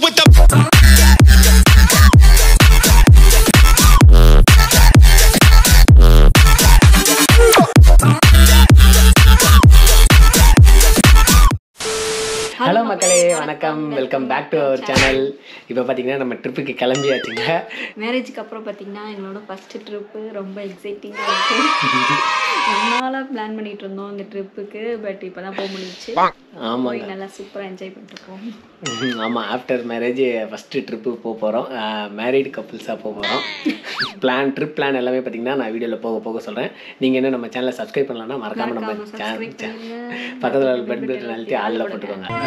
with the. Hello மக்களே வணக்கம் welcome back to our channel இப்போ பார்த்தீங்கன்னா நம்ம ட்ரிப்புக்கு கிளம்பியாச்சுங்க மேரேஜுக்கு அப்புறம் பார்த்தீங்கன்னா எங்களோட ஃபஸ்ட்டு ட்ரிப்பு ரொம்ப எக்ஸைட்டிங்காக இருக்குது ரொம்ப நாளாக பிளான் பண்ணிட்டு இருந்தோம் இந்த ட்ரிப்புக்கு பட் இப்போ தான் போக முடிஞ்சிச்சு ஆமாங்க போய் நல்லா சூப்பராக என்ஜாய் பண்ணிட்டு போவோம் ஆமாம் ஆஃப்டர் மேரேஜ் ஃபஸ்ட்டு ட்ரிப்பு போக போகிறோம் மேரீடு கப்புள்ஸாக போக போகிறோம் பிளான் ட்ரிப் பிளான் எல்லாமே பார்த்தீங்கன்னா நான் வீடியோவில் போக போக சொல்கிறேன் நீங்கள் இன்னும் நம்ம சேனலை சப்ஸ்கிரைப் பண்ணலன்னா மறக்காமல் நம்ம மறக்காம சேனல் subscribe பண்ணுங்க. பக்கத்தில் பெட் பெட் அழுத்தி ஆளில் போட்டுக்கோங்க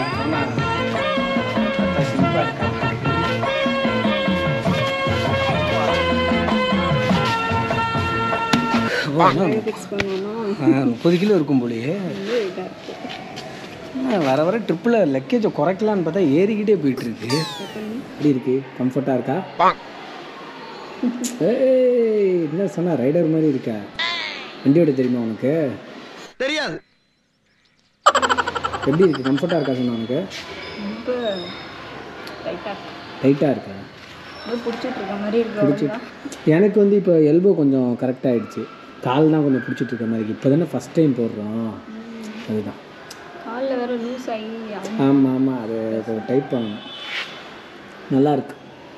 ஃபிக்ஸ் பண்ணுவோம்னா ஆ, முப்பது கிலோ இருக்கும் போலயே வந்து இதாக இருக்குது ஆ, வர வர ட்ரிப்பில் லக்கேஜை குறைக்கலான்னு பார்த்தா ஏறிக்கிட்டே போயிட்டு இருக்கு எப்படி இருக்கு கம்ஃபர்ட்டாக இருக்கா ஏய் என்ன சொன்னா ரைடர் மாதிரி இருக்கா வண்டியோட தெரியுமா உனக்கு தெரியாது எப்படி இருக்கு கம்ஃபர்ட்டாக இருக்கா சொன்னா உனக்கு ரொம்ப டைட்டாக டைட்டாக இருக்கா ரொம்ப பிடிச்சிட்டு இருக்க மாதிரி இருக்கு பிடிச்சி எனக்கு வந்து இப்போ எல்போ கொஞ்சம் கரெக்டாக ஆயிடுச்சு கால் தான் கொஞ்சம் பிடிச்சிட்டு இருக்க மாதிரி இருக்கு இப்போ தானே ஃபஸ்ட் டைம் போடுறோம் அதுதான் காலில் வேற லூஸ் ஆகி ஆமாம் ஆமாம் அது கொஞ்சம் டைப் பண்ணணும் நல்லா இருக்கு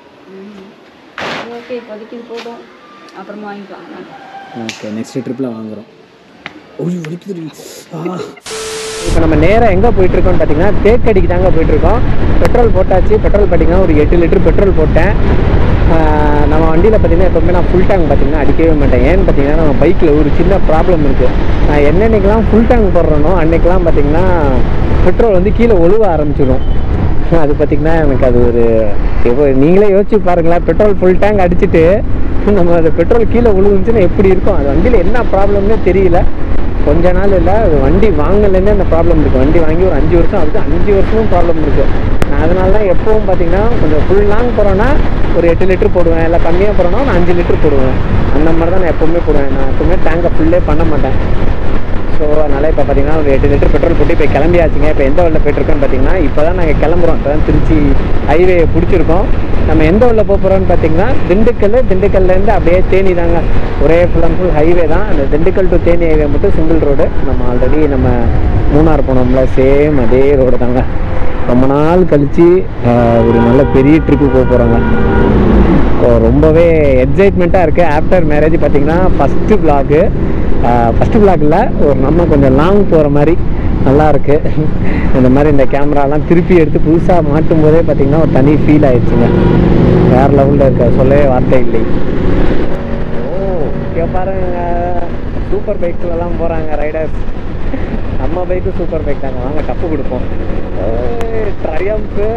ஓகே இப்போதைக்கு இது போதும் அப்புறமா வாங்கிக்கலாம் ஓகே நெக்ஸ்ட் ட்ரிப்பில் வாங்குறோம் ஒளி ஒலிக்குது ஆ இப்போ நம்ம நேராக எங்கே போயிட்டுருக்கோம்னு பார்த்தீங்கன்னா தேக்கடிக்கு தாங்க போயிட்டுருக்கோம் பெட்ரோல் போட்டாச்சு பெட்ரோல் பார்த்தீங்கன்னா ஒரு எட்டு லிட்டர் பெட்ரோல் போட்டேன் ஆஹ் நம்ம வண்டியில் பார்த்தீங்கன்னா எப்போவுமே நான் ஃபுல் டேங்க் பார்த்தீங்கன்னா அடிக்கவே மாட்டேன் ஏன்னு பார்த்தீங்கன்னா நம்ம பைக்கில் ஒரு சின்ன ப்ராப்ளம் இருக்குது நான் என்னென்னைக்கெல்லாம் ஃபுல் டேங்க் போடுறேனோ அன்னைக்கெல்லாம் பார்த்தீங்கன்னா பெட்ரோல் வந்து கீழே ஒழுவ ஆரம்பிச்சிடும் அது பார்த்தீங்கன்னா எனக்கு அது ஒரு இப்போ நீங்களே யோசிச்சு பாருங்களேன் பெட்ரோல் ஃபுல் டேங்க் அடிச்சுட்டு நம்ம அந்த பெட்ரோல் கீழே விழுந்துச்சுன்னா எப்படி இருக்கும் அது வண்டியில் என்ன ப்ராப்ளம்னே தெரியல கொஞ்ச நாள் இல்லை அது வண்டி வாங்கலேருந்தே அந்த ப்ராப்ளம் இருக்குது வண்டி வாங்கி ஒரு அஞ்சு வருஷம் ஆகுது அஞ்சு வருஷமும் ப்ராப்ளம் இருக்குது நான் அதனால தான் எப்பவும் பார்த்தீங்கன்னா கொஞ்சம் ஃபுல் லாங் போகிறோன்னா ஒரு எட்டு லிட்டர் போடுவேன் இல்லை கம்மியாக போகிறோன்னா நான் அஞ்சு லிட்டர் போடுவேன் அந்த மாதிரி தான் நான் எப்போவுமே போடுவேன் நான் எப்போவுமே டேங்கை ஃபுல்லே பண்ண மாட்டேன் ஸோ அதனால் இப்போ பார்த்தீங்கன்னா ஒரு எட்டு லிட்டர் பெட்ரோல் போட்டு இப்போ கிளம்பியாச்சுங்க இப்போ எந்த வழியில் போயிட்டுருக்கோன்னு பார்த்தீங்கன்னா இப்போ தான் நாங்கள் கிளம்புறோம் இப்போ தான் திருச்சி ஹைவே பிடிச்சிருக்கோம் நம்ம எந்த வழியில் போக போகிறோம்னு பார்த்தீங்கன்னா திண்டுக்கல் திண்டுக்கல்லேருந்து அப்படியே தேனி தாங்க ஒரே ஃபுல் அண்ட் ஃபுல் ஹைவே தான் அந்த திண்டுக்கல் டு தேனி ஹைவே மட்டும் சிங்கிள் ரோடு நம்ம ஆல்ரெடி நம்ம மூணார் போனோம்ல சேம் அதே ரோடு தாங்க ரொம்ப நாள் கழித்து ஒரு நல்ல பெரிய ட்ரிப்பு போக போகிறோங்க ஸோ ரொம்பவே எக்ஸைட்மெண்ட்டாக இருக்குது ஆஃப்டர் மேரேஜ் பார்த்தீங்கன்னா ஃபஸ்ட்டு vlog ஃபஸ்ட்டு vlogல ஒரு நம்ம கொஞ்சம் லாங் போகிற மாதிரி நல்லா இருக்கு இந்த மாதிரி இந்த கேமராலாம் திருப்பி எடுத்து புதுசாக மாட்டும் போதே பார்த்தீங்கன்னா ஒரு தனி ஃபீல் ஆயிடுச்சுங்க வேறு லெவலில் இருக்க சொல்லவே வார்த்தை இல்லை ஓ இங்கே பாருங்க சூப்பர் பைக்லலாம் போகிறாங்க ரைடர்ஸ் நம்ம பைக்கும் சூப்பர் பைக் தாங்க வாங்க டப்பு கொடுப்போம் ட்ரையம்ப்பு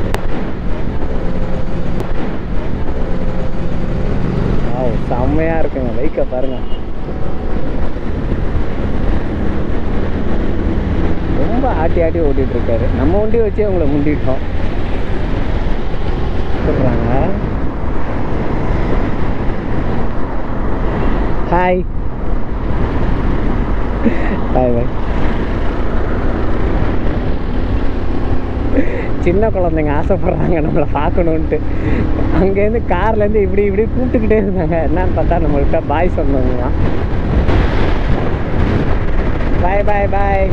வாவ் செம்மையா இருக்குங்க பைக்கை பாருங்க ரொம்ப ஆட்டி ஆட்டி ஓட்டிட்டு இருக்காரு நம்ம வண்டியை வச்சே உங்களை முண்டிட்டோம் சொல்றாங்க ஹாய் பாய் பாய் சின்ன குழந்தைங்க ஆசைப்படுறாங்க நம்மளை பார்க்கணுன்ட்டு அங்கேருந்து கார்லேருந்து இப்படி இப்படி கூப்பிட்டுக்கிட்டே இருந்தாங்க என்னன்னு பார்த்தா நம்மள்கிட்ட பாய் சொன்னவங்க பாய் பாய் பாய்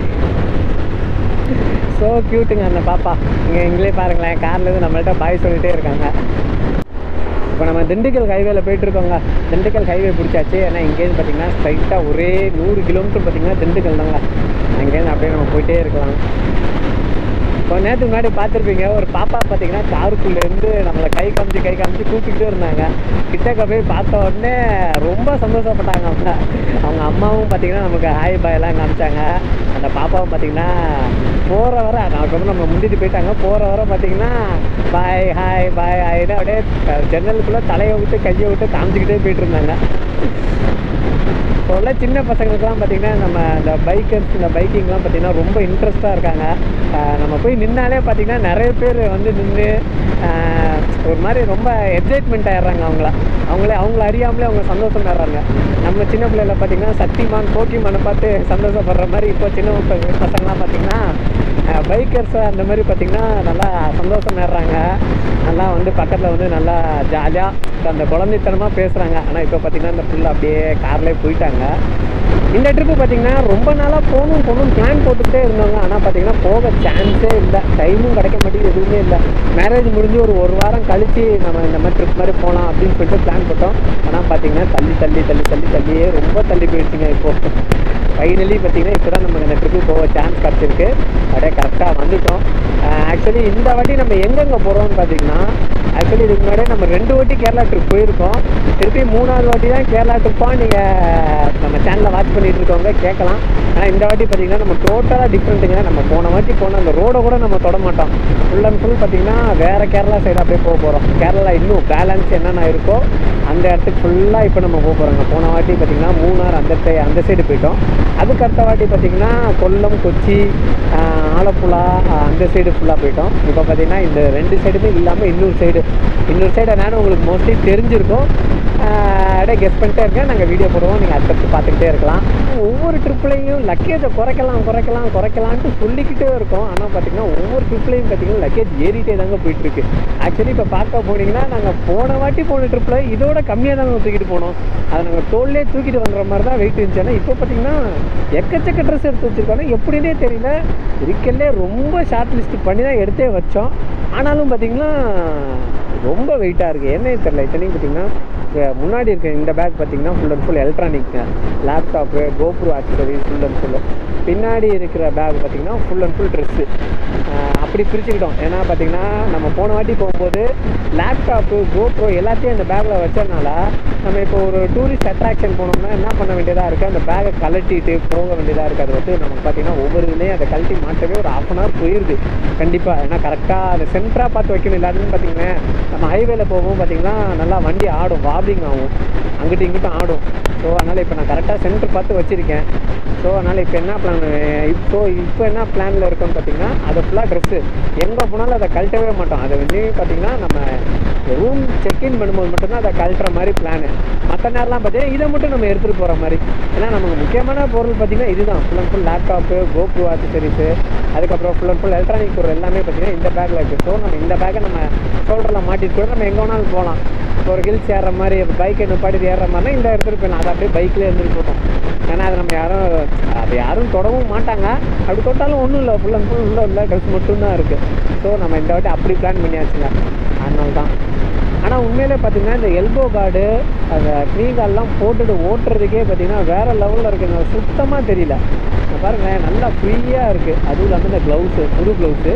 ஸோ க்யூட்டுங்க அந்த பாப்பா இங்கே எங்களே பாருங்களேன் கார்லேருந்து நம்மள்ட்ட பாய் சொல்லிட்டே இருக்காங்க இப்போ நம்ம திண்டுக்கல் ஹைவேல போயிட்டு இருக்கோங்க திண்டுக்கல் ஹைவே பிடிச்சாச்சு ஏன்னா இங்கேருந்து பார்த்தீங்கன்னா ஸ்ட்ரைட்டாக ஒரே நூறு கிலோமீட்டர் பார்த்தீங்கன்னா திண்டுக்கல் தாங்க அங்கேருந்து அப்படியே நம்ம போயிட்டே இருக்கலாம் கொஞ்ச நேரத்துக்கு முன்னாடி பார்த்துருப்பீங்க ஒரு பாப்பா பார்த்தீங்கன்னா காருக்குள்ளேருந்து நம்மளை கை காமிச்சு கை காமிச்சு கூப்பிட்டுக்கிட்டே இருந்தாங்க கிட்டக்க போய் பார்த்த உடனே ரொம்ப சந்தோஷப்பட்டாங்க அவங்க அவங்க அம்மாவும் பார்த்தீங்கன்னா நமக்கு ஹாய் பாய் எல்லாம் காமிச்சாங்க அந்த பாப்பாவும் பார்த்தீங்கன்னா போகிற வர அதுக்கப்புறம் நம்ம முந்திட்டு போயிட்டாங்க போகிற வர பார்த்தீங்கன்னா பாய் ஹாய் பாய் ஹாய்னு அப்படியே ஜன்னலுக்குள்ளே தலையை விட்டு கையை விட்டு காமிச்சிக்கிட்டே போயிட்டு இருந்தாங்க இப்போ உள்ள சின்ன பசங்களுக்குலாம் பார்த்தீங்கன்னா நம்ம இந்த பைக்கர்ஸ் இந்த பைக்கிங்லாம் பார்த்தீங்கன்னா ரொம்ப இன்ட்ரெஸ்ட்டாக இருக்காங்க ஆஹ் நம்ம போய் நின்னாலே பார்த்தீங்கன்னா நிறைய பேர் வந்து நின்று ஒரு மாதிரி ரொம்ப எக்ஸைட்மெண்ட் ஆயிடுறாங்க அவங்கள அவங்களே அவங்கள அறியாமலே அவங்க சந்தோஷம் ஆயிடுறாங்க நம்ம சின்ன பிள்ளைல பார்த்தீங்கன்னா சக்திமான் போக்கிமானை பார்த்து சந்தோஷப்படுற மாதிரி இப்போ சின்ன ப- பசங்களாம் பார்த்தீங்கன்னா பைக்கர்ஸ் அந்த மாதிரி பார்த்திங்கன்னா நல்லா சந்தோஷம் ஏறுறாங்க நல்லா வந்து பக்கத்தில் வந்து நல்லா ஜாலியாக அந்த குழந்தைத்தனமாக பேசுகிறாங்க ஆனால் இப்போ பார்த்திங்கன்னா இந்த ஃபுல்லாக அப்படியே கார்லேயே போயிட்டாங்க இந்த ட்ரிப்பு பார்த்தீங்கன்னா ரொம்ப நாளாக போகணும் போகணும் பிளான் போட்டுக்கிட்டே இருந்தாங்க ஆனால் பார்த்தீங்கன்னா போக சான்ஸே இல்லை டைமும் கிடைக்க மாட்டேங்குது எதுவுமே இல்லை மேரேஜ் முடிஞ்சு ஒரு ஒரு வாரம் கழிச்சு நம்ம இந்த மாதிரி ட்ரிப் மாதிரி போகலாம் அப்படின்னு சொல்லிட்டு பிளான் போட்டோம் ஆனால் பார்த்தீங்கன்னா தள்ளி தள்ளி தள்ளி தள்ளி தள்ளியே ரொம்ப தள்ளி போயிடுச்சுங்க இப்போ ஃபைனலி பார்த்தீங்கன்னா இப்போ தான் நமக்கு இந்த ட்ரிப்பு போக சான்ஸ் கிடச்சிருக்கு அப்படியே கரெக்டாக வந்துட்டோம் ஆக்சுவலி இந்த வாட்டி நம்ம எங்கெங்கே போகிறோம்னு பார்த்தீங்கன்னா ஆக்சுவலி இதுக்கு முன்னாடியே நம்ம ரெண்டு வாட்டி கேரளா ட்ரிப் போயிருக்கோம் திருப்பி மூணாவது வாட்டி தான் கேரளா ட்ரிப்பாக நீங்கள் நம்ம சேனலில் வாட்ச் பண்ணிட்டு இருக்கவங்க கேட்கலாம் ஆனால் இந்த வாட்டி பார்த்தீங்கன்னா நம்ம டோட்டலாக டிஃப்ரெண்ட்டுங்க நம்ம போன வாட்டி போன அந்த ரோடை கூட நம்ம தொட மாட்டோம் ஃபுல் அண்ட் ஃபுல் பார்த்தீங்கன்னா வேறு கேரளா சைடு அப்படியே போக போகிறோம் கேரளா இன்னும் பேலன்ஸ் என்னென்ன இருக்கோ அந்த இடத்துக்கு ஃபுல்லாக இப்போ நம்ம போக போகிறோங்க போன வாட்டி பார்த்தீங்கன்னா மூணார் அந்த சை அந்த சைடு போயிட்டோம் அதுக்கு அடுத்த வாட்டி பார்த்தீங்கன்னா கொல்லம் கொச்சி ஆஹ், ஆலப்புழா ஆஹ், அந்த சைடு ஃபுல்லாக போயிட்டோம் இப்போ பார்த்தீங்கன்னா இந்த ரெண்டு சைடுமே இல்லாமல் இன்னொரு சைடு இன்னொரு சைடு என்னன்னு உங்களுக்கு மோஸ்ட்லி தெரிஞ்சிருக்கும் ஆஹ், அப்படியே கெஸ் பண்ணிட்டே இருக்கேன் நாங்கள் வீடியோ போடுவோம் நீங்கள் அடுத்தடுத்து பார்த்துக்கிட்டே இருக்கலாம் ஒவ்வொரு ட்ரிப்லையும் லக்கேஜை குறைக்கலாம் குறைக்கலாம் குறைக்கலான்ட்டு சொல்லிக்கிட்டே இருக்கோம் ஆனால் பார்த்தீங்கன்னா ஒவ்வொரு ட்ரிப்லையும் பார்த்தீங்கன்னா லக்கேஜ் ஏறிட்டே தாங்க போயிட்டுருக்கு ஆக்சுவலி இப்போ பார்க்க போனீங்கன்னா நாங்கள் போன வாட்டி போன ட்ரிப்பில் இதோட கம்மியாக தாங்க தூக்கிட்டு போனோம் அதை நாங்கள் தோல்லே தூக்கிட்டு வந்துற மாதிரி தான் வெயிட் இருந்துச்சு ஆனால் இப்போ பார்த்தீங்கன்னா எக்கச்சக்க ட்ரெஸ் எடுத்து வச்சுருக்கோம் எப்படின்னே தெரியல இருக்கல்லே ரொம்ப ஷார்ட் லிஸ்ட் பண்ணி தான் எடுத்தே வச்சோம் ஆனாலும் பார்த்தீங்கன்னா ரொம்ப வெயிட்டாக இருக்குது என்னன்னு தெரியல இத்தனையும் பார்த்தீங்கன்னா இங்க முன்னாடி இருக்க இந்த பேக் பார்த்தீங்கன்னா ஃபுல் அண்ட் ஃபுல் எலக்ட்ரானிக்ங்க laptop GoPro accessories full and full பின்னாடி இருக்கிற பேக் பார்த்தீங்கன்னா ஃபுல் அண்ட் ஃபுல் ட்ரெஸ்ஸு அப்படி பிரிச்சுக்கிட்டோம் ஏன்னா பார்த்தீங்கன்னா நம்ம போன வாட்டி போகும்போது லேப்டாப்பு கோப்ரோ எல்லாத்தையும் அந்த பேக்கில் வச்சதுனால நம்ம இப்போ ஒரு டூரிஸ்ட் அட்ராக்ஷன் போனோம்னா என்ன பண்ண வேண்டியதாக இருக்குது அந்த பேக்கை கழட்டிட்டு போக வேண்டியதாக இருக்குது அது வந்து நமக்கு பார்த்தீங்கன்னா ஒவ்வொரு இதுலேயும் அதை கழட்டி மாட்டவே ஒரு ஆஃப் அன் ஹவர் போயிடுது கண்டிப்பாக ஏன்னா கரெக்டாக அதை சென்டராக பார்த்து வைக்கணும் எல்லாத்துக்கும் பார்த்தீங்கன்னா நம்ம ஹைவேல போகும்போது பார்த்தீங்கன்னா நல்லா வண்டி ஆடும் வாபிங் ஆகும் அங்கிட்டு இங்கிட்டும் ஆடும் ஸோ அதனால் இப்போ நான் கரெக்டாக சென்டர் பார்த்து வச்சுருக்கேன் ஸோ அதனால் இப்போ என்ன பிளான் இப்போ இப்போ என்ன பிளானில் இருக்கோன்னு பார்த்தீங்கன்னா அது ஃபுல்லாக ட்ரெஸ்ஸு எங்கே போனாலும் அதை கழட்டவே மாட்டோம் அதை வந்து பார்த்தீங்கன்னா நம்ம ரூம் செக்இன் பண்ணும்போது மட்டும்தான் அதை கழட்டுற மாதிரி பிளானு மற்ற நேரம்லாம் பார்த்தீங்கன்னா இதை மட்டும் நம்ம எடுத்துகிட்டு போகிற மாதிரி ஏன்னா நமக்கு முக்கியமான பொருள் பார்த்தீங்கன்னா இதுதான் full and full laptop GoPro accessories அதுக்கப்புறம் ஃபுல் அண்ட் ஃபுல் எலக்ட்ரானிக் பொருள் எல்லாமே பார்த்தீங்கன்னா இந்த பேக்கில் இருக்குது ஸோ நம்ம இந்த பேக்கை நம்ம ஷோல்டரில் மாட்டிட்டு கூட நம்ம எங்கே வேணாலும் போகலாம் இப்போ ஒரு ஹில்ஸ் ஏறுற மாதிரி பைக்கை நிப்பாட்டி ஏறுற மாதிரினா இந்த எடுத்துகிட்டு போயிடலாம் அதை அப்படியே பைக்கில் இருந்துட்டு போட்டோம் ஏன்னா அதை நம்ம யாரும் அது யாரும் தொடவும் மாட்டாங்க அப்படி தொட்டாலும் ஒன்றும் இல்லை ஃபுல் அண்ட் ஃபுல் உள்ள உள்ள ட்ரெஸ் மட்டும்தான் இருக்குது ஸோ நம்ம இந்த வாட்டி அப்படி பிளான் பண்ணியாச்சுங்க அதனால தான் ஆனால் உண்மையிலே பார்த்தீங்கன்னா இந்த எல்போ கார்டு அந்த க்ரீ கார்டெலாம் போட்டுட்டு ஓட்டுறதுக்கே பார்த்தீங்கன்னா வேறு லெவலில் இருக்குங்க சுத்தமாக தெரியல இங்க பாருங்களேன் நல்லா ஃப்ரீயாக இருக்குது அதுவும் இல்லாமல் இந்த க்ளவுஸு புது க்ளவுஸு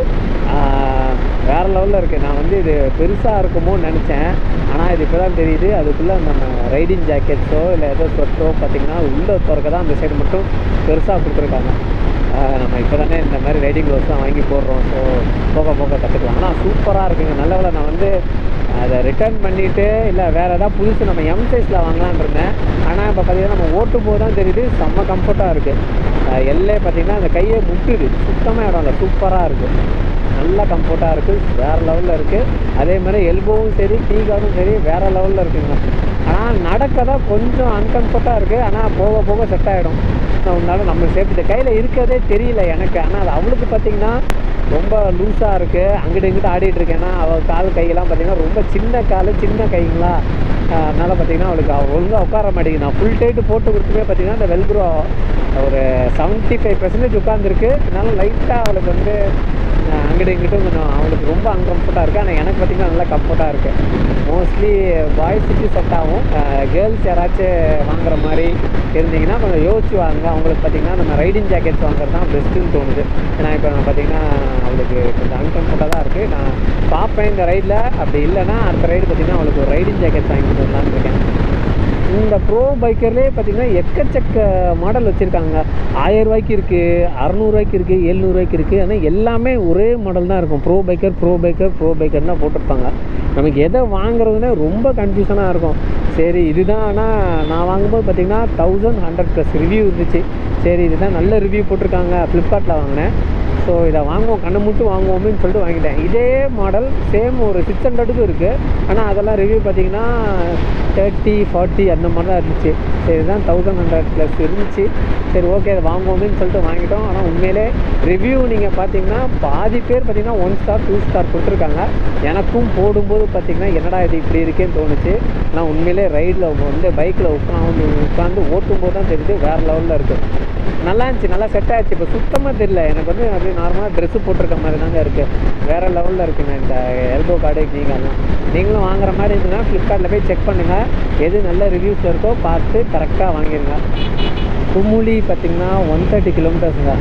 வேறு லெவலில் இருக்குது நான் வந்து இது பெருசாக இருக்குமோன்னு நினச்சேன் ஆனால் இது இப்போ தான் தெரியுது அதுக்குள்ளே நம்ம ரைடிங் ஜாக்கெட்ஸோ இல்லை ஏதோ ஸ்வெட்டோ பார்த்தீங்கன்னா உள்ளே திறக்க தான் அந்த சைடு மட்டும் பெருசாக கொடுத்துருக்காங்க ஆஹ் நம்ம இப்போ தானே இந்த மாதிரி ரைடிங் க்ளவுஸ் தான் வாங்கி போடுறோம் ஸோ போக போக கற்றுக்கலாம் ஆனால் சூப்பராக இருக்குங்க நல்ல வேளை நான் வந்து அதை ரிட்டர்ன் பண்ணிவிட்டு இல்லை வேறு ஏதாவது புதுசு நம்ம எம் சைஸில் வாங்கலாம்னு இருந்தேன் ஆனால் இப்போ பார்த்தீங்கன்னா நம்ம ஓட்டும் போது தான் தெரியுது செம்ம கம்ஃபர்ட்டாக இருக்குது எல்லே பார்த்தீங்கன்னா அந்த கையை முட்டுது சுத்தமாக இடம் இல்லை சூப்பராக இருக்குது நல்ல கம்ஃபர்ட்டாக இருக்குது வேறு லெவலில் இருக்குது அதே மாதிரி எல்போவும் சரி டீ கார்டும் சரி வேறு லெவலில் இருக்குங்க ஆனால் நடக்க தான் கொஞ்சம் அன்கம்ஃபர்ட்டாக இருக்குது ஆனால் போக போக செட் ஆகிடும் இருந்தாலும் நம்ம சேஃப்டி கையில் இருக்கிறதே தெரியல எனக்கு ஆனால் அது அவளுக்கு பார்த்தீங்கன்னா ரொம்ப லூஸாக இருக்குது அங்கிட்டு இங்கிட்டு ஆடிட்டு இருக்கேன்னா அவள் கால் கையெல்லாம் பார்த்தீங்கன்னா ரொம்ப சின்ன கால் சின்ன கைங்களா ஆஹ் அதனால பார்த்தீங்கன்னா அவளுக்கு அவள் ஒழுங்காக உட்கார மாட்டேங்குது நான் ஃபுல் டைட்டு போட்டு கொடுத்துமே பார்த்தீங்கன்னா அந்த வெல்க்ரோ ஒரு செவன்ட்டி ஃபைவ் பர்சன்டேஜ் உட்காந்துருக்கு அதனால லைட்டாக அவளுக்கு வந்து ஆஹ் அங்கிட்டு இங்கிட்டும் கொஞ்சம் அவளுக்கு ரொம்ப அன்கம்ஃபர்ட்டாக இருக்குது ஆனால் எனக்கு பார்த்தீங்கன்னா நல்லா கம்ஃபர்ட்டாக இருக்குது மோஸ்ட்லி பாய்ஸுக்கு செட் ஆகும் கேர்ள்ஸ் யாராச்சும் வாங்குற மாதிரி இருந்தீங்கன்னா கொஞ்சம் யோசிச்சு வாங்க அவங்களுக்கு பார்த்தீங்கன்னா நம்ம ரைடிங் ஜாக்கெட்ஸ் வாங்குறது தான் பெஸ்ட்டுன்னு தோணுது ஏன்னா இப்போ நான் பார்த்தீங்கன்னா அவளுக்கு கொஞ்சம் அன்கம்ஃபர்ட்டாக தான் இருக்குது நான் பார்ப்பேன் இந்த ரைடில் அப்படி இல்லைன்னா அடுத்த ரைடு பார்த்தீங்கன்னா அவளுக்கு ஒரு ரைடிங் ஜாக்கெட் வாங்கி கொடுக்கலான்னு இருக்கேன் இந்த ப்ரோ பைக்கர்லேயே பார்த்தீங்கன்னா எக்கச்சக்க மாடல் வச்சுருக்காங்க ஆயிரம் ரூபாய்க்கு இருக்குது அறநூறுவாய்க்கு இருக்குது எழுநூறுவாய்க்கு இருக்குது ஆனால் எல்லாமே ஒரே மாடல் தான் இருக்கும் bro biker bro biker bro biker தான் போட்டிருப்பாங்க நமக்கு எதை வாங்குறதுனே ரொம்ப கன்ஃபியூஷனாக இருக்கும் சரி இதுதான் ஆனால் நான் வாங்கும்போது பார்த்தீங்கன்னா தௌசண்ட் ஹண்ட்ரட் ப்ளஸ் ரிவ்யூ இருந்துச்சு சரி இதுதான் நல்ல ரிவ்யூ போட்டிருக்காங்க ஃப்ளிப்கார்ட்டில் வாங்கினேன் ஸோ இதை வாங்குவோம் கண்ணை மட்டும் வாங்குவோம்னு சொல்லிட்டு வாங்கிட்டேன் இதே மாடல் சேம் ஒரு சிக்ஸ் ஹண்ட்ரடுக்கும் இருக்குது ஆனால் அதெல்லாம் ரிவ்யூ பார்த்தீங்கன்னா தேர்ட்டி ஃபார்ட்டி அந்த மாதிரி தான் இருந்துச்சு சரி இதுதான் தௌசண்ட் ஹண்ட்ரட் ப்ளஸ் இருந்துச்சு சரி ஓகே அதை வாங்குவோம்னு சொல்லிட்டு வாங்கிட்டோம் ஆனால் உண்மையிலே ரிவ்யூ நீங்கள் பார்த்தீங்கன்னா பாதி பேர் பார்த்தீங்கன்னா ஒன் ஸ்டார் டூ ஸ்டார் கொடுத்துருக்காங்க எனக்கும் போடும்போது பார்த்தீங்கன்னா என்னடா இது இப்படி இருக்கேன்னு தோணுச்சு ஆனால் உண்மையிலே ரைடில் வந்து பைக்கில் உட்காந்து உட்காந்து ஓட்டும்போது தான் தெரியுது வேறு லெவலில் இருக்குது நல்லா இருந்துச்சு நல்லா செட் ஆயிடுச்சு இப்போ சுத்தமாக தெரியல எனக்கு வந்து அப்படியே நார்மலாக ட்ரெஸ்ஸு போட்டிருக்க மாதிரி தாங்க இருக்குது வேறு லெவலில் இருக்குங்க இந்த எல்போ கார்டு நீங்கள்லாம் நீங்களும் வாங்குற மாதிரி இருந்ததுன்னா ஃப்ளிப்கார்ட்டில் போய் செக் பண்ணுங்கள் எது நல்ல ரிவ்யூஸில் இருக்கோ பார்த்து கரெக்டாக வாங்கிடுங்க குமுளி பார்த்தீங்கன்னா ஒன் தேர்ட்டி கிலோமீட்டர்ஸுங்க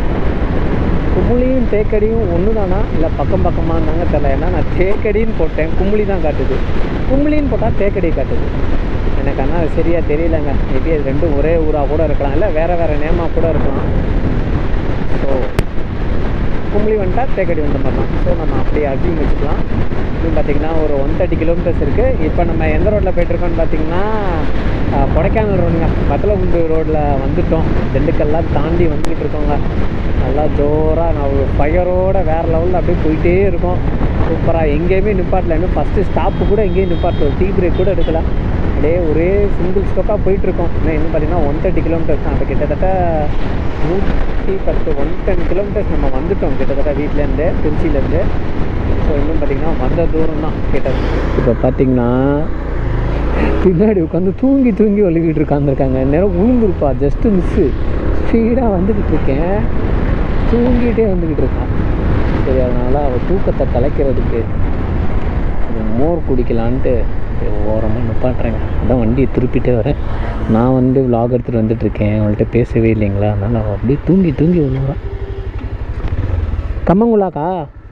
குமுளியும் தேக்கடியும் ஒன்று தானா இல்லை பக்கம் பக்கமாக இருந்தாங்க தெரில ஏன்னா நான் தேக்கடின்னு போட்டேன் குமுளி தான் காட்டுது குமுளின்னு போட்டால் தேக்கடி காட்டுது எனக்கு ஆனால் அது சரியாக தெரியலங்க மேபி அது ரெண்டும் ஒரே ஊராக கூட இருக்கலாம் இல்லை வேறு வேறு நேமாக கூட இருக்கலாம் ஸோ கும்பலி வந்துட்டா தேக்கடி வந்த மாதிரி தான் ஸோ நம்ம அப்படியே அசியும் வச்சுக்கலாம் இன்னும் பார்த்தீங்கன்னா ஒரு ஒன் தேர்ட்டி கிலோமீட்டர்ஸ் இருக்குது இப்போ நம்ம எந்த ரோட்டில் போயிட்டுருக்கோம்னு பார்த்தீங்கன்னா அஹ், கொடைக்கானல் ரோடுங்க பத்தலகுண்டு ரோட்டில் வந்துட்டோம் திண்டுக்கல்லாம் தாண்டி வந்துக்கிட்டு இருக்கோங்க நல்லா ஜோராக நான் ஒரு ஃபயரோட வேறு லெவலில் அப்படியே போயிட்டே இருக்கோம் சூப்பராக எங்கேயுமே நிப்பாட்டல இன்னும் ஃபஸ்ட்டு ஸ்டாப்பு கூட எங்கேயும் நிப்பாட்டல டீ பிரேக் கூட எடுக்கல அப்படியே ஒரே சிங்கிள் ஸ்டோக்காக போயிட்டுருக்கோம் இன்னும் இன்னும் பார்த்தீங்கன்னா ஒன் தேர்ட்டி கிலோமீட்டர்ஸ் தான் அப்போ கிட்டத்தட்ட நூற்றி பத்து ஒன் டென் கிலோமீட்டர்ஸ் நம்ம வந்துட்டோம் கிட்டத்தட்ட வீட்டிலேருந்து திருச்சியிலேருந்து ஸோ இன்னும் பார்த்தீங்கன்னா வந்த தூரம் தான் கிட்டத்தட்ட இப்போ பார்த்தீங்கன்னா பின்னாடி உட்காந்து தூங்கி தூங்கி ஒழுகிட்டு உட்காந்துருக்காங்க நேரம் உழுந்துருப்பா ஜஸ்ட்டு மிஸ்ஸு ஸ்பீடாக வந்துக்கிட்டு இருக்கேன் தூங்கிட்டே வந்துக்கிட்டு இருக்கான் சரி அதனால் அவள் தூக்கத்தை கலைக்கிறதுக்கு கொஞ்சம் மோர் குடிக்கலான்ட்டு ஓரமாக நிப்பாட்டுறேங்க அதான் வண்டியை திருப்பிட்டே வரேன் நான் வந்து vlog எடுத்துகிட்டு வந்துட்டுருக்கேன் அவள்கிட்ட பேசவே இல்லைங்களா அதனால் அவள் அப்படியே தூங்கி தூங்கி விழுவுறான் கம்மங்குளாக்கா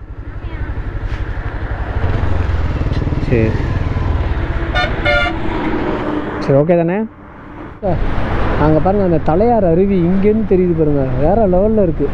சரி சரி ஓகே தானே அங்கே பாருங்கள் அந்த தலையார் அருவி இங்கேருந்து தெரியுது பாருங்கள் வேறு லெவலில் இருக்குது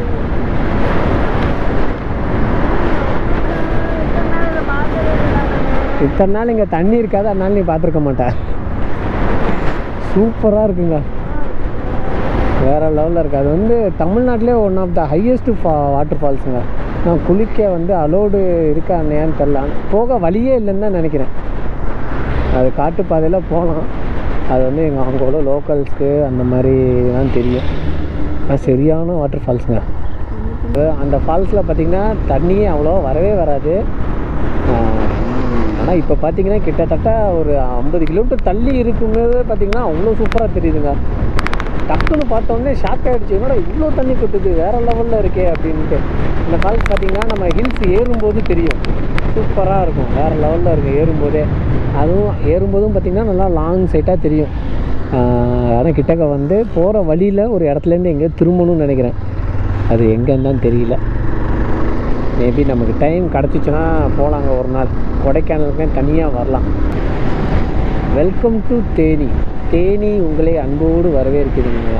இத்தனை நாள் இங்கே தண்ணி இருக்காது அதனால நீ பார்த்துருக்க மாட்டேன் சூப்பராக இருக்குங்க வேறு லெவலில் இருக்குது அது வந்து தமிழ்நாட்டிலே ஒன் ஆஃப் த ஹையஸ்ட் ஃபா வாட்டர் ஃபால்ஸுங்க நான் குளிக்க வந்து அலோடு இருக்கா இல்லையான்னு தெரில போக வழியே இல்லைன்னு தான் நினைக்கிறேன் அது காட்டுப்பாதையில் போகலாம் அது வந்து எங்கள் அங்கே உள்ள லோக்கல்ஸ்க்கு அந்த மாதிரி தான் தெரியும் அது சரியான வாட்டர் ஃபால்ஸுங்க அந்த ஃபால்ஸில் பார்த்திங்கன்னா தண்ணியே அவ்வளோ வரவே வராது ஆனால் இப்போ பார்த்தீங்கன்னா கிட்டத்தட்ட ஒரு ஐம்பது கிலோமீட்டர் தள்ளி இருக்கும்போது பார்த்தீங்கன்னா அவ்வளோ சூப்பராக தெரியுதுங்க டக்குன்னு பார்த்தோன்னே ஷாக் ஆகிடுச்சு என்னடா இவ்வளோ தண்ணி கொட்டுது வேறு லெவலில் இருக்கே அப்படின்ட்டு இந்த ஃபால்ஸ் பார்த்தீங்கன்னா நம்ம ஹில்ஸ் ஏறும்போது தெரியும் சூப்பராக இருக்கும் வேறு லெவலில் இருக்கும் ஏறும்போதே அதுவும் ஏறும்போதும் பார்த்திங்கன்னா நல்லா லாங் சைட்டாக தெரியும் ஆனால் கிட்டக்க வந்து போகிற வழியில் ஒரு இடத்துலேருந்து எங்கேயோ திரும்பணும்னு நினைக்கிறேன் அது எங்கேன்னு தான் தெரியல மேபி நமக்கு டைம் கிடச்சிச்சின்னா போகலாங்க ஒரு நாள் கொடைக்கானலுக்குமே தனியாக வரலாம் வெல்கம் டு தேனி தேனி உங்களை அன்போடு வரவேற்கிறீங்க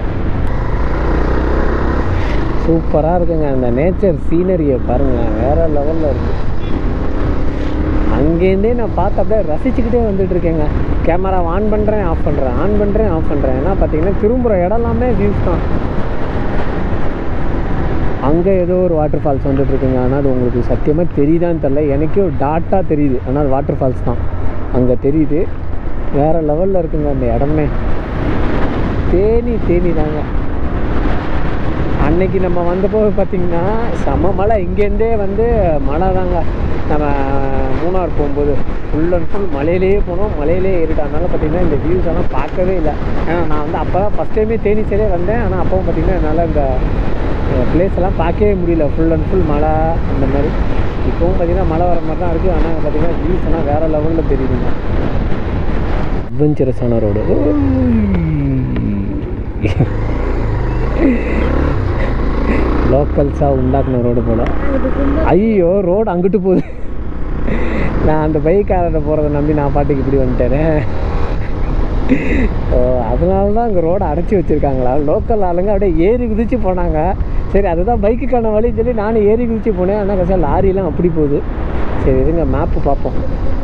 சூப்பராக இருக்குங்க அந்த நேச்சர் சீனரியை பாருங்களேன் வேறு லெவலில் இருக்குது அங்கேருந்தே நான் பார்த்து அப்படியே ரசிச்சுக்கிட்டே வந்துட்டு இருக்கேங்க கேமரா ஆன் பண்ணுறேன் ஆஃப் பண்ணுறேன் ஆன் பண்ணுறேன் ஆஃப் பண்ணுறேன் ஏன்னா பார்த்தீங்கன்னா திரும்புகிற இடம் எல்லாமே வியூஸ் தான் அங்கே ஏதோ ஒரு வாட்டர் ஃபால்ஸ் வந்துட்டு இருக்குங்க ஆனால் அது உங்களுக்கு சத்தியமாக தெரியுதான்னு தெரில எனக்கே ஒரு டாட்டாக தெரியுது ஆனால் அது வாட்டர் ஃபால்ஸ் தான் அங்கே தெரியுது வேறு லெவலில் இருக்குங்க அந்த இடமே தேனி தேனி தாங்க அன்னைக்கு நம்ம வந்தபோது பார்த்திங்கன்னா செம மழை இங்கேருந்தே வந்து மழை தாங்க நம்ம மூணார் போகும்போது ஃபுல் அண்ட் ஃபுல் மலையிலேயே போனோம் மலையிலேயே ஏறிட்டோம் அதனால பார்த்திங்கன்னா இந்த வியூஸ் எல்லாம் பார்க்கவே இல்லை ஏன்னா நான் வந்து அப்போ தான் ஃபஸ்ட் டைமே தேனி சைடே வந்தேன் ஆனால் அப்பவும் பார்த்திங்கன்னா என்னால் இந்த பிளேஸ் எல்லாம் பார்க்கவே முடியல ஃபுல் அண்ட் ஃபுல் மழை அந்த மாதிரி இப்போவும் பார்த்திங்கன்னா மழை வர மாதிரி தான் இருக்குது ஆனால் பார்த்திங்கன்னா வியூஸ் எல்லாம் வேறு லெவலில் தெரியுதுங்க அட்வென்ச்சரஸான ரோடு லோக்கல்ஸாக உண்டாக்குன ரோடு போல் ஐயோ ரோடு அங்கிட்டு போகுது நான் அந்த பைக்காரரை போகிறத நம்பி நான் பாட்டுக்கு இப்படி வந்துட்டேனே ஓ அதனால தான் அங்கே ரோடை அடைச்சி வச்சுருக்காங்களா லோக்கல் ஆளுங்க அப்படியே ஏறி குதிச்சு போனாங்க சரி அதுதான் பைக்குக்கான வழின்னு சொல்லி நானும் ஏறி குதிச்சு போனேன் ஆனால் கடைசியாக லாரிலாம் அப்படி போகுது சரி இருங்க மேப்பு பார்ப்போம்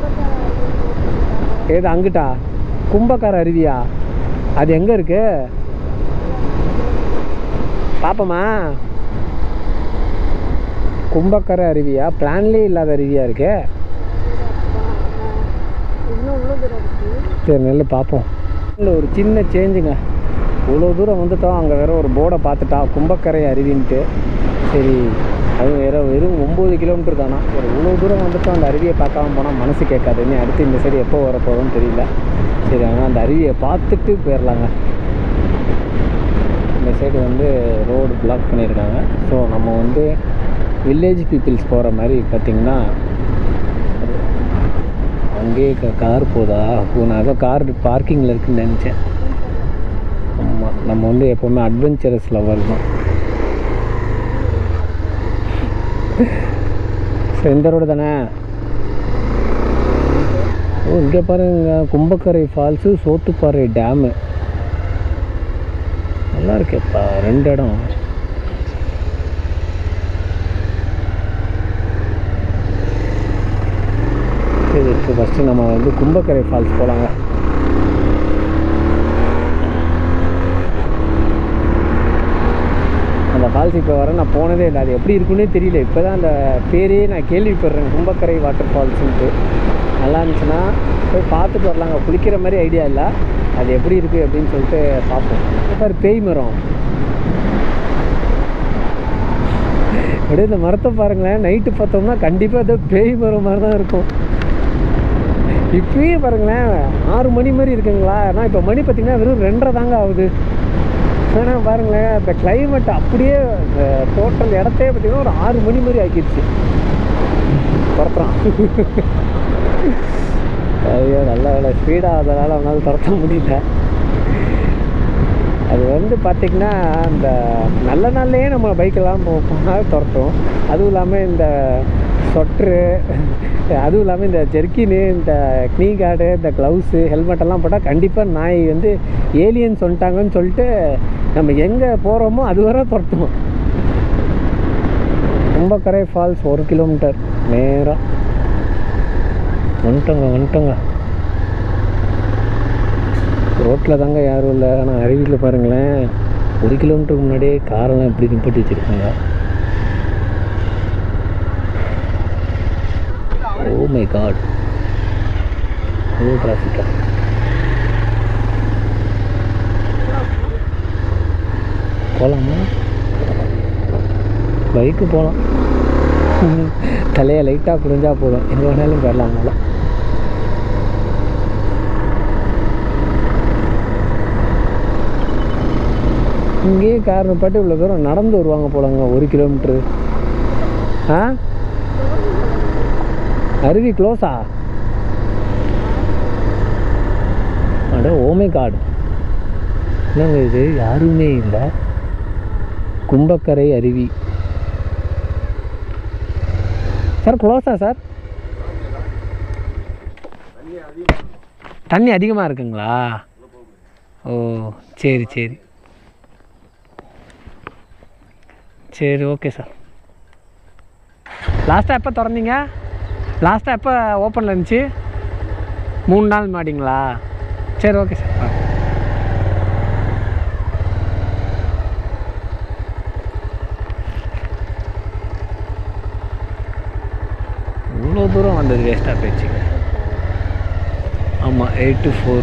ஏது அங்கிட்டா கும்பக்கார அருவியா அது எங்கே இருக்கு பாப்போமா கும்பக்கரை அருவியா பிளான்லேயே இல்லாத அருவியா இருக்கே இன்னும் உள்ள தூரம் இருக்கு சரி நெல் பார்ப்போம் இல்லை ஒரு சின்ன சேஞ்சுங்க இவ்வளோ தூரம் வந்துட்டோம் அங்கே வேற ஒரு போர்டை பார்த்துட்டா கும்பக்கரை அருவின்ட்டு சரி அது வேற வெறும் ஒம்பது கிலோமீட்டர் தானா ஒரு இவ்வளோ தூரம் வந்துட்டோம் அந்த அருவியை பார்க்காம போனால் மனசு கேட்காது இனி அடுத்து இந்த சைடு எப்போ வரப்போகுதுன்னு தெரியல சரி ஆனால் அந்த அருவியை பார்த்துட்டு போயிடலாங்க இந்த சைடு வந்து ரோடு பிளாக் பண்ணியிருக்காங்க ஸோ நம்ம வந்து வில்லேஜ் பீப்புள்ஸ் போகிற மாதிரி பார்த்திங்கன்னா அங்கேயே க- கார் போதா ஓ நான் ஏதோ கார் பார்க்கிங்கில் இருக்குன்னு நினச்சேன் ஆமாம் நம்ம வந்து எப்போவுமே அட்வென்ச்சரஸ் லவர் தான் சரி இந்த ரோடு தானே ஓ இங்கே பாருங்க கும்பக்கரை ஃபால்ஸு சோத்துப்பாறை டேமு நல்லா இருக்கேப்பா ரெண்டு இடம் சரி இப்போ ஃபஸ்ட்டு நம்ம வந்து கும்பக்கரை ஃபால்ஸ் போகலாங்க அந்த ஃபால்ஸ் இப்போ வர நான் போனதே இல்லை அது எப்படி இருக்குன்னே தெரியல இப்போ தான் அந்த பேரே நான் கேள்விப்படுறேன் கும்பக்கரை வாட்டர் ஃபால்ஸுன்ட்டு நல்லா இருந்துச்சுன்னா போய் பார்த்துட்டு வரலாங்க குளிக்கிற மாதிரி ஐடியா இல்லை அது எப்படி இருக்குது அப்படின்னு சொல்லிட்டு பார்ப்போம் பாரு பேய் மரம் அப்படியே இந்த மரத்தை பாருங்களேன் நைட்டு பார்த்தோம்னா கண்டிப்பாக ஏதோ பேய் மரம் மாதிரி தான் இருக்கும் இப்பயே பாருங்களேன் ஆறு மணி மாதிரி இருக்குங்களா ஆனால் இப்போ மணி பார்த்தீங்கன்னா வெறும் ரெண்டரை தாங்க ஆகுது ஆனால் பாருங்களேன் இந்த climate அப்படியே டோட்டல் இடத்தையே பார்த்தீங்கன்னா ஒரு ஆறு மணி மாதிரி ஆக்கிடுச்சு துரத்துறான் ஐயோ நல்ல வேலை ஸ்பீடாக அதனால் அவனால் துரத்த முடியல அது வந்து பார்த்திங்கன்னா இந்த நல்ல நாள்லேயே நம்ம பைக்கெல்லாம் போ போனால் துரத்தும் அதுவும் இல்லாமல் இந்த சொட்ரு அதுவும் இல்லாமல் இந்த ஜெர்க்கினு இந்த knee guard இந்த க்ளவுஸு ஹெல்மெட் எல்லாம் போட்டால் கண்டிப்பாக நாய் வந்து ஏலியன் சொல்லிட்டாங்கன்னு சொல்லிட்டு நம்ம எங்கே போகிறோமோ அது வரை துரத்தும் கும்பக்கரை ஃபால்ஸ் ஒரு கிலோமீட்டர் நேராக வந்துட்டோங்க வந்துட்டோங்க ரோட்டில் தாங்க யாரும் இல்லை ஆனால் அருவியில் பாருங்களேன் ஒரு கிலோமீட்டருக்கு முன்னாடியே காரெல்லாம் எப்படி நிப்பட்டி வச்சுருக்காங்க ஓ மை காட் அவ்வளோ டிராஃபிக்கா போகலாமா பைக்கு போகலாம் தலையை லைட்டாக புரிஞ்சா போதும் எங்கே வேணாலும் போயிடலாம் போல இங்கேயே கார் நிப்பாட்டி இவ்வளோ தூரம் நடந்து வருவாங்க போலங்க ஒரு கிலோமீட்ரு ஆ அருவி க்ளோஸா அட ஓமை காடு என்னங்க இது யாருமே இல்லை கும்பக்கரை அருவி சார் க்ளோஸா சார் தண்ணி அதிகமாக இருக்குங்களா ஓ சரி சரி சரி ஓகே சார் லாஸ்ட்டாக எப்போ திறந்தீங்க லாஸ்ட்டாக எப்போ ஓப்பனில் இருந்துச்சு மூணு நாள் மாடிங்களா சரி ஓகே சார் ஆ. இவ்வளோ தூரம் வந்தது வேஸ்ட்டாக போயிடுச்சுங்க ஆமாம் எயிட் டு ஃபோர்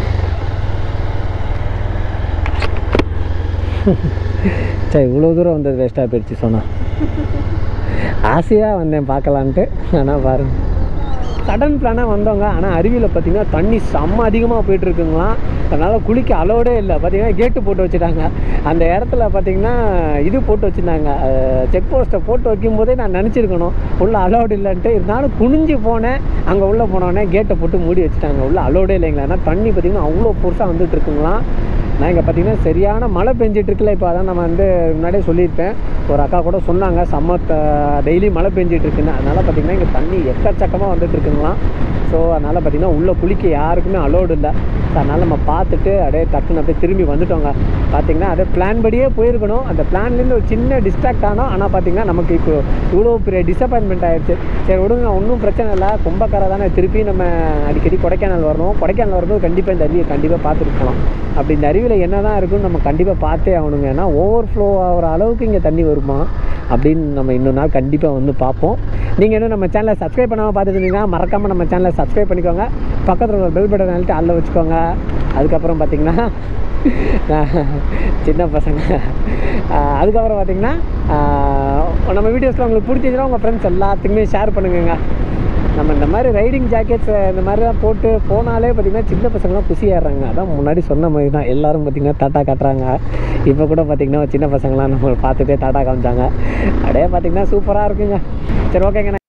சரி இவ்வளோ தூரம் வந்தது வேஸ்ட்டாக போயிடுச்சு சொன்னால் ஆசையாக வந்தேன் பார்க்கலான்ட்டு ஆனால் பாருங்க சடன் பிளானாக வந்தவங்க ஆனால் அருவியில் பார்த்தீங்கன்னா தண்ணி செம்ம அதிகமாக போயிட்டு இருக்குங்களாம் அதனால் குளிக்க அலோடே இல்லை பார்த்தீங்கன்னா கேட்டு போட்டு வச்சுட்டாங்க அந்த இடத்துல பார்த்தீங்கன்னா இது போட்டு வச்சுருந்தாங்க செக் போஸ்ட்டை போட்டு வைக்கும்போதே நான் நினச்சிருக்கணும் உள்ள அலோடு இல்லைன்ட்டு இருந்தாலும் குனிஞ்சு போனேன் அங்கே உள்ளே போனோடனே கேட்டை போட்டு மூடி வச்சுட்டாங்க உள்ள அலோடே இல்லைங்களா ஏன்னா தண்ணி பார்த்தீங்கன்னா அவ்வளோ பொருசாக வந்துட்டு இருக்குங்களாம் நான் இங்கே பார்த்தீங்கன்னா சரியான மழை பெஞ்சிட்டு இருக்குல்ல இப்போ அதான் நம்ம வந்து முன்னாடியே சொல்லியிருப்பேன் ஒரு அக்கா கூட சொன்னாங்க சம்ம டெய்லி மழை பெஞ்சிட்டு இருக்குன்னு அதனால் பார்த்தீங்கன்னா இங்கே தண்ணி எக்கச்சக்கமாக வந்துட்டு இருக்குங்களாம் ஸோ அதனால் பார்த்தீங்கன்னா உள்ளே குளிக்க யாருக்குமே அலோடு இல்லை ஸோ அதனால் நம்ம பார்த்துட்டு அப்படியே டக்குன்னு அப்படியே திரும்பி வந்துட்டோங்க பார்த்தீங்கன்னா அதே பிளான் படியே போயிருக்கணும் அந்த பிளான்லேருந்து ஒரு சின்ன டிஸ்ட்ராக்ட் ஆனோம் ஆனால் பார்த்தீங்கன்னா நமக்கு இப்போ இவ்வளோ பெரிய டிசப்பாயின்மெண்ட் ஆயிடுச்சு சரி விடுங்க ஒன்றும் பிரச்சனை இல்லை கும்பக்கரை தானே திருப்பி நம்ம அடிக்கடி கொடைக்கானல் வரணும் கொடைக்கானல் வரும்போது கண்டிப்பாக இந்த அருவியை கண்டிப்பாக பார்த்துட்டு போகலாம் அப்படி இந்த அருவியில் என்ன தான் இருக்குன்னு நம்ம கண்டிப்பாக பார்த்தே ஆகணுங்க ஏன்னா ஓவர் ஃப்ளோ ஆகிற அளவுக்கு இங்கே தண்ணி வருமா அப்படின்னு நம்ம இன்னொரு நாள் கண்டிப்பாக வந்து பார்ப்போம் நீங்கள் இன்னும் நம்ம சேனலை சப்ஸ்கிரைப் பண்ணாமல் பார்த்துட்டு இருந்தீங்கன்னா மறக்காமல் நம்ம சேனலை சப்ஸ்கிரைப் பண்ணிக்கோங்க பக்கத்தில் ஒரு பெல் பட்டன் அழுத்தி அதில் வச்சுக்கோங்க அதுக்கப்புறம் பார்த்தீங்கன்னா சின்ன பசங்க ஆஹ் அதுக்கப்புறம் பார்த்தீங்கன்னா ஆஹ் நம்ம வீடியோஸில் உங்களுக்கு பிடிச்சிச்சுன்னா உங்கள் ஃப்ரெண்ட்ஸ் எல்லாத்துக்குமே ஷேர் பண்ணுங்கங்க நம்ம இந்த மாதிரி ரைடிங் ஜாக்கெட்ஸ் இந்த மாதிரிலாம் போட்டு போனாலே பார்த்திங்கன்னா சின்ன பசங்களாம் குசியாடுறாங்க அதான் முன்னாடி சொன்ன மாதிரி தான் எல்லோரும் பார்த்திங்கன்னா டாட்டா காட்டுறாங்க இப்போ கூட பார்த்திங்கன்னா சின்ன பசங்களாம் நம்ம பார்த்துட்டே டாட்டா காமிச்சாங்க அப்படியே பார்த்திங்கன்னா சூப்பராக இருக்குங்க சரி ஓகேங்க